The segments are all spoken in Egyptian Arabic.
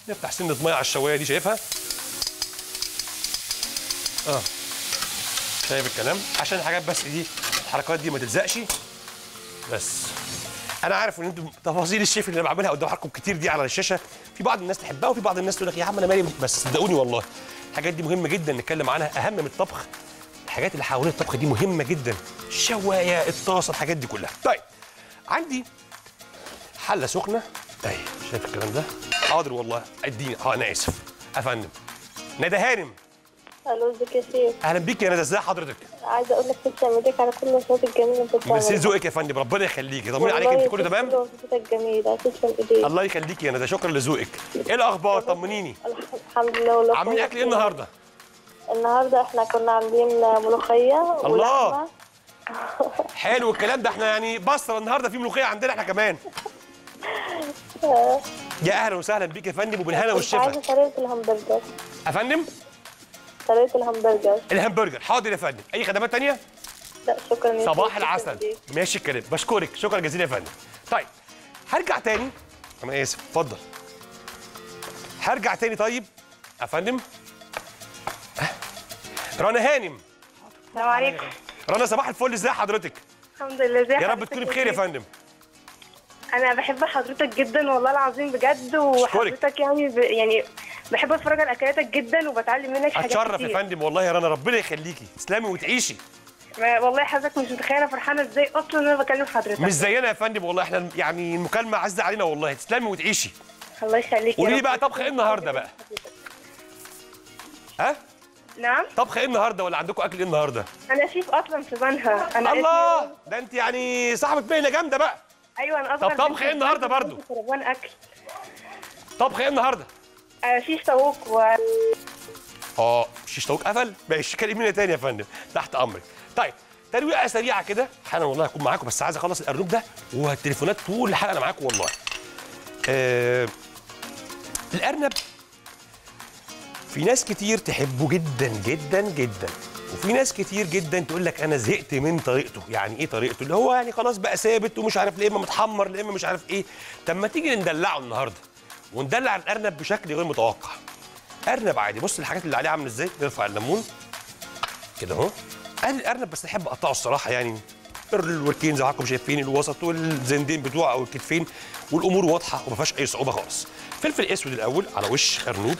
نفتح سنه ميه على الشوايه دي شايفها اه شايف الكلام عشان الحاجات بس دي الحركات دي ما تلزقش بس انا عارف ان انتم تفاصيل الشيف اللي انا بعملها قدام حضراتكم كتير دي على الشاشه في بعض الناس تحبها وفي بعض الناس تقول لك يا عم انا مالي بس صدقوني والله الحاجات دي مهمه جدا نتكلم عنها اهم من الطبخ الحاجات اللي حوالين الطبخ دي مهمه جدا الشوايه الطاسه الحاجات دي كلها طيب عندي حله سخنه اهي شايف الكلام ده حاضر والله اديني اه انا اسف يا فندم ندى هانم الو ازيك يا شيف اهلا بيك يا ندى ازي حضرتك عايزه اقول لك تسلم ايديك على كل الوصفات الجميله اللي انت بتعملها ميرسي ذوقك يا فندم ربنا يخليكي طمني عليك انت كله تمام كل وصفاتك جميله تسلم ايديك الله يخليكي يا ندى شكرا لذوقك ايه الاخبار طمنيني الح- الحمد لله والله عاملين كويس. اكل ايه النهارده النهارده احنا كنا عاملين ملوخيه الله. ولحمة. حلو الكلام ده احنا يعني بصره النهارده في ملوخيه عندنا احنا كمان يا اهلا وسهلا بيك يا فندم وبالهنا كنت والشفا عايزه طريقه الهمبرجر يا فندم طريقه الهمبرجر الهمبرجر حاضر يا فندم اي خدمات تانية لا شكرا يا صباح شيف. العسل تسلم إيديك. ماشي الكلام بشكرك شكرا جزيلا يا فندم طيب هرجع تاني انا اسف اتفضل هرجع تاني طيب يا فندم آه. رنا هانم السلام عليكم رنا صباح الفل ازي حضرتك الحمد لله ازي يا رب حضرتك تكوني بخير يا فندم انا بحب حضرتك جدا والله العظيم بجد وحضرتك يعني ب... يعني بحب اتفرج على اكلاتك جدا وبتعلم منك حاجات اتشرف كتير يا فندم والله يا رنا ربنا يخليكي تسلمي وتعيشي ما- والله حضرتك مش متخيله أنا فرحانه ازاي اصلا ان انا بكلم حضرتك مش زينا يا فندم والله احنا يعني المكالمه عزة علينا والله تسلمي وتعيشي الله يخليك يا قولي لي رب. بقى طبخ ايه النهارده بقى ها نعم طبخ ايه النهارده ولا عندكم اكل ايه النهارده انا شيف اصلا في بنها انا الله اسمي- ده انت يعني صاحبه مهنه جامده بقى ايوه انا اصلا طب طبخ ايه النهارده برضو؟ كربان اكل طبخ ايه النهارده آه، شيش طاووق و اه شيش طاووق قفل ماشي كلمينا تاني يا فندم تحت امرك طيب ترويقه سريعه كده حالا والله هكون معاكم بس عايز اخلص الارنوب ده والتليفونات طول الحلقه انا معاكم والله آه الارنب في ناس كتير تحبه جدا جدا جدا وفي ناس كتير جدا تقول لك انا زهقت من طريقته يعني ايه طريقته اللي هو يعني خلاص بقى ثابت ومش عارف ليه اما متحمر ليه اما مش عارف ايه طب ما تيجي ندلعه النهارده وندلع الارنب بشكل غير متوقع ارنب عادي بص الحاجات اللي عليه عامل ازاي نرفع الليمون كده اهو ادي الارنب بس احب اقطعه الصراحه يعني الوركين زي ما حضراتكم شايفين الوسط والزندين بتوعه او الكتفين والامور واضحه وما فيهاش اي صعوبه خالص فلفل اسود الاول على وش ارنوب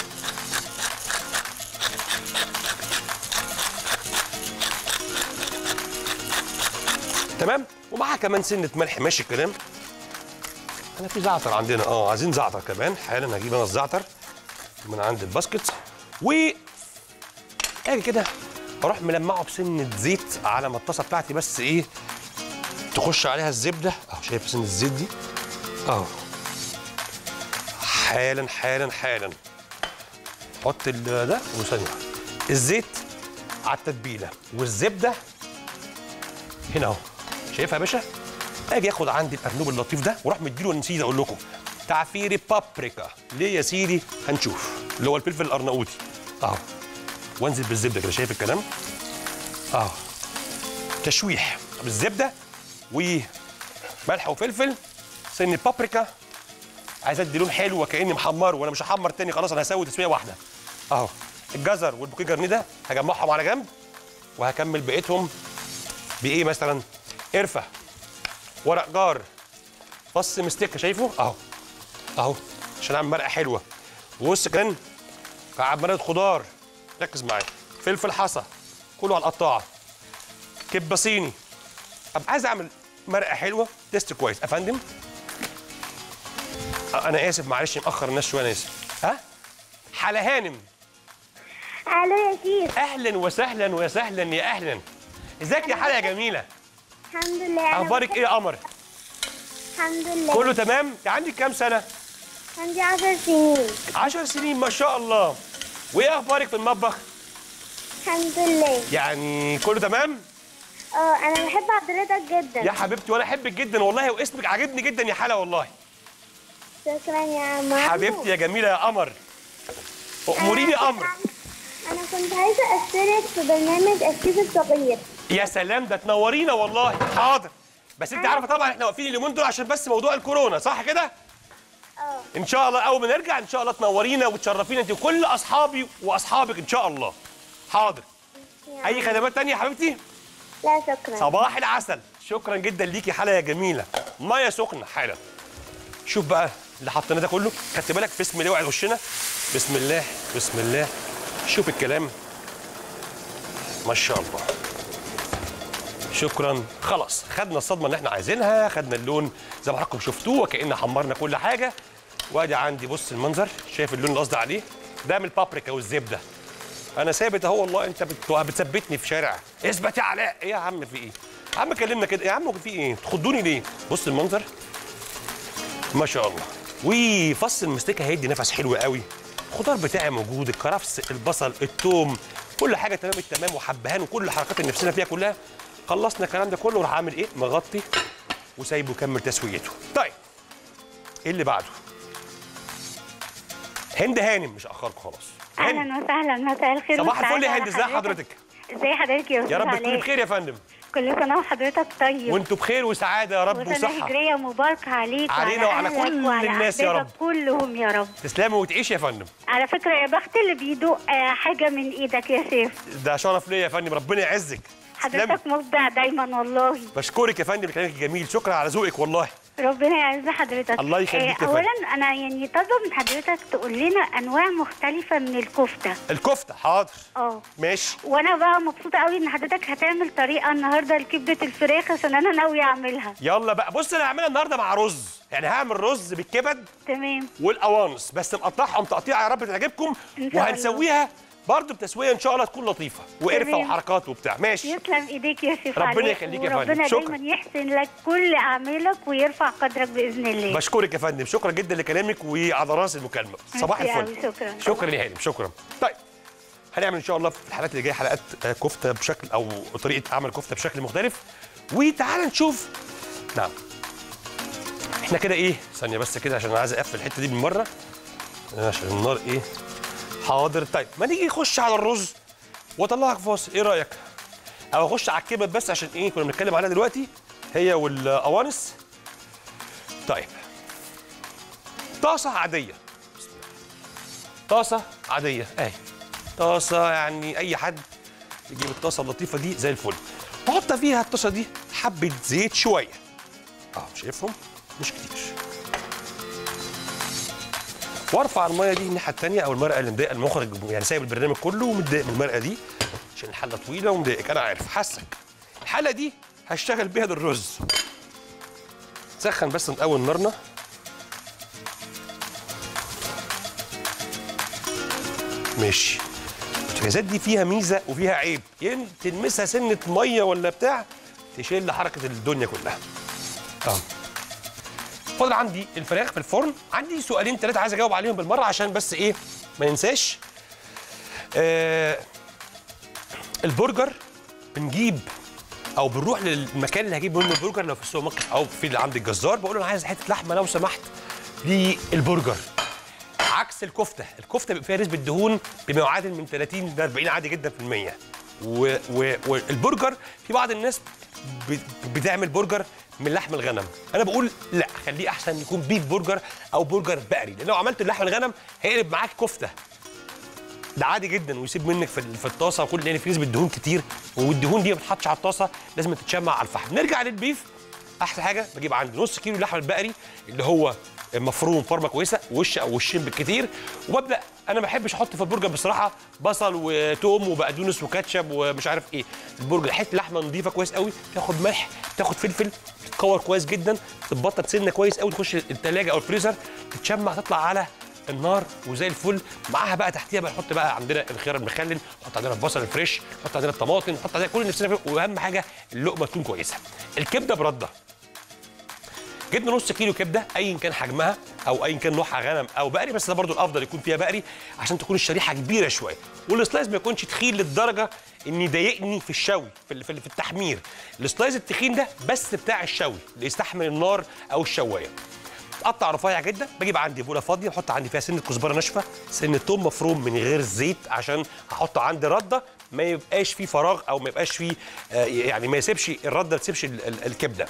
تمام ومعاها كمان سنه ملح ماشي الكلام انا في زعتر عندنا اه عايزين زعتر كمان حالا هجيب انا الزعتر من عند الباسكت و اجي كده اروح ملمعه بسنه زيت على ما الطاسه بتاعتي بس ايه تخش عليها الزبده اهو شايف سنه الزيت دي اهو حالا حالا حالا حط ال- ده وثانيه واحدة. الزيت على التتبيله والزبده هنا اهو شايفها يا باشا اجي اخد عندي الارنوب اللطيف ده واروح مديله نسيت اقول لكم تعفيري بابريكا ليه يا سيدي هنشوف اللي هو الفلفل الارناؤوطي اهو وانزل بالزبده كده شايف الكلام اهو تشويح بالزبده وملح وفلفل سن بابريكا عايز ادي لون حلو وكاني محمره وانا مش هحمر تاني خلاص انا هسوي تسويه واحده اهو الجزر والبوكيه جرنيه ده هجمعهم على جنب وهكمل بقيتهم بايه مثلا قرفه ورق جار فص مستكه شايفه اهو اهو عشان اعمل مرقه حلوه وبص كمان مكعب مرقه خضار ركز معايا فلفل حصى كله على القطاعه كبه صيني ابقى عايز اعمل مرقه حلوه تيست كويس افندم أه، انا اسف معلش مأخر الناس شويه انا اسف ها حلا هانم الو يا شيف اهلا وسهلا وسهلا يا اهلا ازيك يا حلا يا جميله الحمد لله أنا اخبارك ايه يا قمر الحمد لله كله تمام انت عندك كام سنه عندي عشر سنين 10 سنين ما شاء الله وايه اخبارك في المطبخ الحمد لله يعني كله تمام اه انا بحب حضرتك جدا يا حبيبتي وانا احبك جدا والله واسمك عاجبني جدا يا حلا والله شكرا يا عم حبيبتي يا جميله يا قمر اموريني امر انا كنت عايزه اشترك في برنامج الشيف الصغير يا سلام ده تنورينا والله حاضر بس انت عارفه طبعا احنا واقفين اليومين دول عشان بس موضوع الكورونا صح كده اه ان شاء الله اول ما نرجع ان شاء الله تنورينا وتشرفينا انت وكل اصحابي واصحابك ان شاء الله حاضر اي خدمات تانية يا حبيبتي لا شكرا صباح العسل شكرا جدا ليكي حلقه يا جميله ميه سخنه حالا شوف بقى اللي حطينا ده كله خدت بالك بسم الله وعد وشنا بسم الله بسم الله شوف الكلام ما شاء الله شكرا خلاص خدنا الصدمه اللي احنا عايزينها خدنا اللون زي ما حضراتكم شفتوه وكأن حمرنا كل حاجه وادي عندي بص المنظر شايف اللون اللي قصدي عليه ده من البابريكا والزبده انا ثابت اهو والله انت بت- بتثبتني في شارع اثبت يا علاء ايه يا عم في ايه يا عم كلمنا كده يا عم في ايه تخضوني ليه بص المنظر ما شاء الله وفص المستكه هيدي نفس حلو قوي الخضار بتاعي موجود الكرفس البصل الثوم كل حاجه تمام التمام وحبهان وكل الحركات اللي نفسنا فيها كلها خلصنا الكلام ده كله وراح عامل ايه مغطي وسايبه يكمل تسويته طيب ايه اللي بعده هند هانم مش اخركم خلاص هند اهلا وسهلا مساء الخير صباح الفل والسعادة يا على هند ازي حضرتك ازي حضرتك يا استاذ يا رب تكوني علاء بخير يا فندم كل سنه وحضرتك طيب وانتوا بخير وسعاده يا رب وسنه وصحه هجريه مباركه عليك علينا وعلى أهلك كل وعلى الناس يا أحبابك رب. كلهم يا رب تسلمي وتعيشي يا فندم على فكره يا بخت اللي بيدوق آه، حاجه من ايدك يا شيف ده شرف ليا يا فندم ربنا يعزك تسلمي. حضرتك مبدع دايما والله بشكرك يا فندم كلامك جميل شكرا على ذوقك والله ربنا يعز حضرتك الله يخليك يا آه، فندم. اولا انا يعني طالبه من حضرتك تقول لنا انواع مختلفه من الكفته الكفته حاضر اه ماشي وانا بقى مبسوطه قوي ان حضرتك هتعمل طريقه النهارده لكبده الفراخ عشان انا ناويه اعملها يلا بقى بص انا هعملها النهارده مع رز يعني هعمل رز بالكبد تمام والقوانص بس مقطعهم تقطيع يا رب تعجبكم إن شاء الله. وهنسويها برضه بتسويه ان شاء الله تكون لطيفه وقرفه تمام. وحركات وبتاع ماشي يسلم ايديك يا شيف ربنا علاء، يخليك يا فندم. وربنا شكرا. دايما يحسن لك كل اعمالك ويرفع قدرك باذن الله بشكرك يا فندم شكرا جدا لكلامك وعلى راس المكالمه صباح ميرسي الفل أوي، شكرا. شكرا يا هانم شكرا طيب هنعمل ان شاء الله في الحلقات اللي جايه حلقات آه، كفته بشكل او طريقه عمل كفته بشكل مختلف وتعالى نشوف نعم احنا كده ايه ثانيه بس كده عشان انا عايز اقفل الحته دي بالمره عشان النار ايه حاضر طيب ما نيجي نخش على الرز واطلعك فاصل ايه رايك او اخش على الكبد بس عشان ايه كنا بنتكلم عليها دلوقتي هي والقوانص طيب طاسه عاديه بسم الله. طاسه عاديه اهي طاسه يعني اي حد يجيب الطاسه اللطيفه دي زي الفل واحط فيها الطاسه دي حبه زيت شويه اه شايفهم مش كتير وارفع الميه دي الناحيه الثانيه او المرقه اللي مضايقه المخرج يعني سايب البرنامج كله ومتضايق من المرقه دي عشان الحله طويله ومضايقك انا عارف حاسك الحله دي هشتغل بيها للرز سخن بس من اول نارنا ماشي البوتاجازات دي فيها ميزه وفيها عيب يعني تلمسها سنه ميه ولا بتاع تشيل حركه الدنيا كلها اه فاضل عندي الفراخ في الفرن عندي سؤالين ثلاثه عايز اجاوب عليهم بالمره عشان بس ايه ما ننساش آه البرجر بنجيب او بنروح للمكان اللي هجيب منه البرجر لو في السوبر ماركت او في اللي عند الجزار بقول له انا عايز حته لحمه لو سمحت للبرجر عكس الكفته الكفته بيبقى فيها نسبه دهون بما يعادل من 30 ل 40 عادي جدا في المية و- و- والبرجر في بعض الناس ب- بتعمل برجر من لحم الغنم انا بقول لا خليه احسن يكون بيف برجر او برجر بقري لان لو عملت لحم الغنم هيقلب معاك كفته ده عادي جدا ويسيب منك في في الطاسه وكل لان في نسبه دهون كتير والدهون دي ما بتتحطش على الطاسه لازم تتشمع على الفحم نرجع للبيف احسن حاجه بجيب عندي نص كيلو لحم البقري اللي هو مفروم فرمه كويسه وش او وشين بالكتير وببدا انا ما بحبش احط في البرجر بصراحه بصل وتوم وبقدونس وكاتشب ومش عارف ايه البرجر حته لحمه نظيفه كويس قوي تاخد ملح تاخد فلفل تتكور كويس جدا تتبطط سنه كويس قوي تخش الثلاجه او الفريزر تتشمع تطلع على النار وزي الفل معاها بقى تحتيها بقى نحط بقى عندنا الخيار المخلل نحط عندنا البصل الفريش نحط عندنا الطماطم نحط عندنا كل اللي نفسنا فيه واهم حاجه اللقمه تكون كويسه الكبده برده جبنا نص كيلو كبده ايا كان حجمها او ايا كان نوعها غنم او بقري بس ده برضو الافضل يكون فيها بقري عشان تكون الشريحه كبيره شويه والسلايز ما يكونش تخين للدرجه ان يضايقني في الشوي في ال- في ال- في التحمير السلايز التخين ده بس بتاع الشوي اللي يستحمل النار او الشوايه قطع رفيع جدا بجيب عندي بوله فاضيه بحط عندي فيها سنه كزبره ناشفه سنه توم مفروم من غير زيت عشان هحط عندي رده ما يبقاش فيه فراغ او ما يبقاش فيه آه، يعني ما يسيبش الرده ما تسيبش ال- ال- الكبده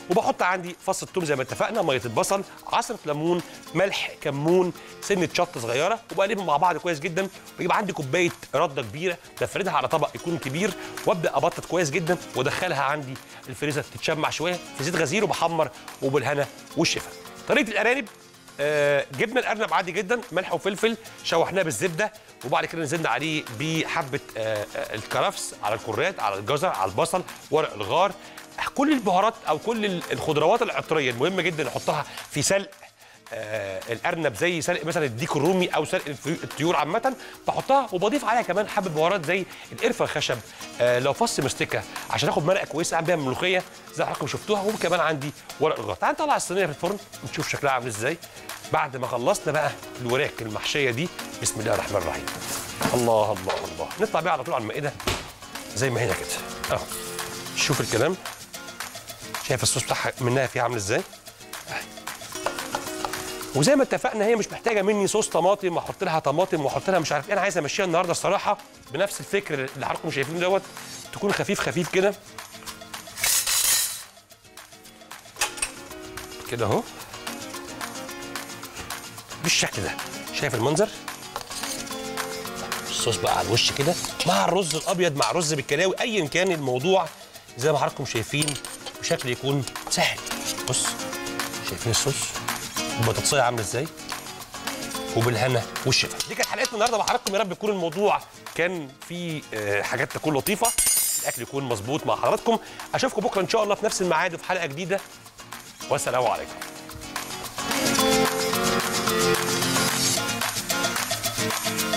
وبحط عندي فص الثوم زي ما اتفقنا ميه البصل عصره ليمون ملح كمون سنه شطه صغيره وبقلبهم مع بعض كويس جدا ويبقى عندي كوبايه رده كبيره بفردها على طبق يكون كبير وابدا ابطط كويس جدا وادخلها عندي الفريزر تتشمع شويه في زيت غزير وبحمر وبالهنا والشفا طريقه الارانب آه، جبنا الارنب عادي جدا ملح وفلفل شوحناه بالزبده وبعد كده نزلنا عليه بحبه آه، آه، الكرفس على الكرات على الجزر على البصل ورق الغار كل البهارات او كل ال- الخضروات العطريه المهمه جدا نحطها في سلق آه الارنب زي سلق مثلا الديك الرومي او سلق الفيو- الطيور عامه بحطها وبضيف عليها كمان حبه بهارات زي القرفه الخشب آه لو فص مستكه عشان اخد مرقه كويسه اعمل بيها ملوخيه زي ما حضراتكم شفتوها وكمان عندي ورق الغار تعال نطلع الصينيه في الفرن نشوف شكلها عامل ازاي بعد ما خلصنا بقى الوراك المحشيه دي بسم الله الرحمن الرحيم الله الله الله نطلع بيها على طول على المائده زي ما هنا كده اهو شوف الكلام شايف الصوص بتاعها منها فيها عامل ازاي وزي ما اتفقنا هي مش محتاجه مني صوص طماطم واحط لها طماطم واحط لها مش عارف ايه انا عايز امشيها النهارده الصراحه بنفس الفكر اللي حضراتكم شايفينه دوت تكون خفيف خفيف كده كده اهو بالشكل ده شايف المنظر الصوص بقى على الوش كده مع الرز الابيض مع رز بالكلاوي ايا كان الموضوع زي ما حضراتكم شايفين بشكل يكون سهل بص شايفين الصوص البطاطسيه عامله ازاي وبالهنا والشفا دي كانت حلقتنا النهارده مع حضراتكم يا رب يكون الموضوع كان فيه آه، حاجات تكون لطيفه الاكل يكون مظبوط مع حضراتكم اشوفكم بكره ان شاء الله في نفس الميعاد وفي حلقه جديده والسلام عليكم